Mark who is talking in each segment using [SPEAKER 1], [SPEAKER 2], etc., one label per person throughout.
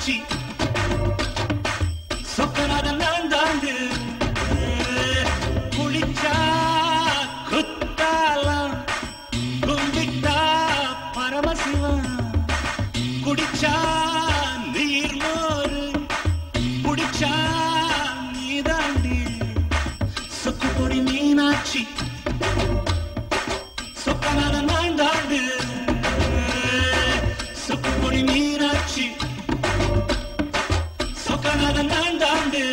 [SPEAKER 1] மீனாட்சி சொக்கநாத நான் தாண்டு குளிச்சா குத்தாலம் கும்பிட்டா பரமசிவம் குடிச்சா நீர் மோரு குடிச்சா நீதாண்டி சொக்கு பொடி மீனாட்சி சொக்கநாத நான் தாண்டு சொக்கு பொடி மீனாட்சி சொக்கநாத நான் தாண்டு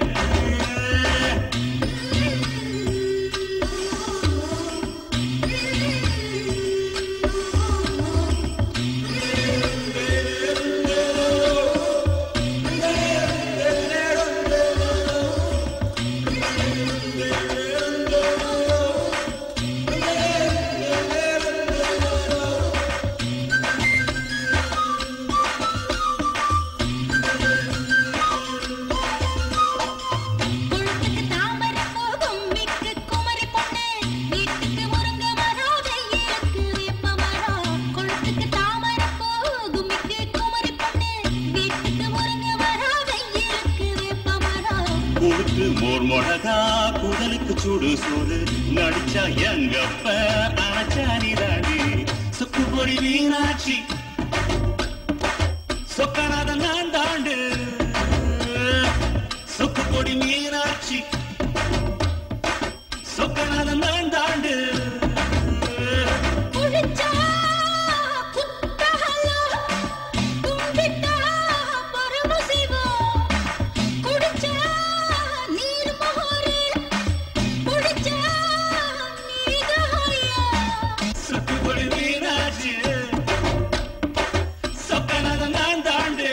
[SPEAKER 2] கொழுத்துக்கு தாமரை போகும் மிக்கு குமரி பொண்ணு வீட்டுக்கு முருங்க மரம் வெயிலுக்கு வேப்ப மரம் கொழுத்துக்கு தாமரை போகும் மிக்கு குமரி பொண்ணு வீட்டுக்கு முருங்க மரம் வெயிலுக்கு வேப்ப மரம்
[SPEAKER 1] ஊருக்கு மோர் மிளகா குடலுக்கு சுடு சோறு நடிச்சா எங்கப்ப அணைச்சா நீதாண்டி சுக்கு பொடி மீனாட்சி சொக்கநாத நான் தாண்டு சுக்கு பொடி மீனாட்சி சொக்கநாத நான் தாண்டு
[SPEAKER 2] குளிச்சா குத்தஹலம் கும்பிட்டா பரமசிவம் குடிச்சா நீர் மோரு குடிச்சா நீதாயா
[SPEAKER 1] சுக்கு பொடி மீனாட்சி சொக்கநாத நான் தாண்டு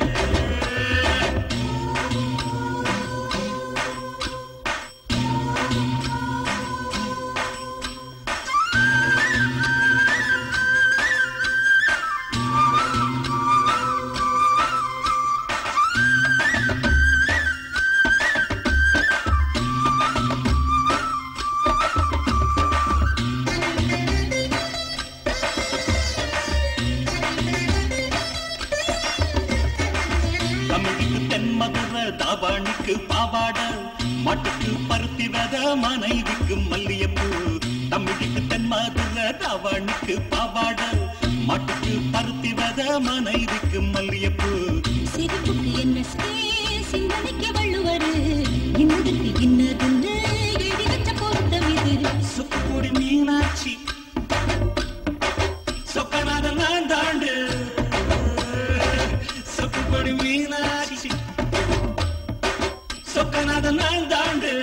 [SPEAKER 1] தமிழுக்கு தென்மதுர தாவாணிக்கு பாவாட மாட்டுக்கு பருத்தி வித மனைவிக்கு மல்லியப்பூ தமிழுக்கு தென்மதுர தாவாணிக்கு பாவாட மாட்டுக்கு பருத்தி வித மனைவிக்கு மல்லியப்பூ
[SPEAKER 2] சிரிப்புக்கு என்ன ஸ்கேல் சிந்தனைக்கு வள்ளுவரு இன்னதுக்கு இன்னதுன்னு எழுதி வச்ச பொருத்தம் இது
[SPEAKER 1] சுக்குடி மீனாட்சி சொக்கநாத நான் தாண்டு சுக்குடி மீனாட்சி சொக்கநாத நான் தாண்டு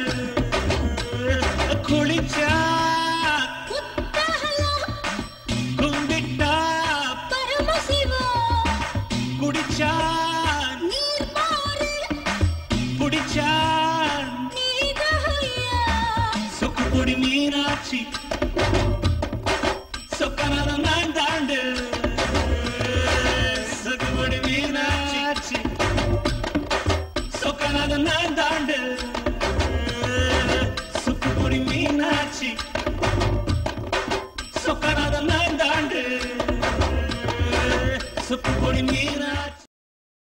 [SPEAKER 1] குளிச்சா
[SPEAKER 2] குத்தஹலம்
[SPEAKER 1] கும்பிட்டா
[SPEAKER 2] பரமசிவம்
[SPEAKER 1] குடிச்சா
[SPEAKER 2] நீர் மோரு
[SPEAKER 1] குடிச்சா
[SPEAKER 2] நீதாயா
[SPEAKER 1] சொக்குடி மீனாட்சி சொக்கநாத நான் தாண்டு சொக்குடி மீனாட்சி சொக்கநாத நான் தாண்டு சொக்குடி மீனாட்சி சொக்கநாத நான் தாண்டு சொக்குடி மீனாட்சி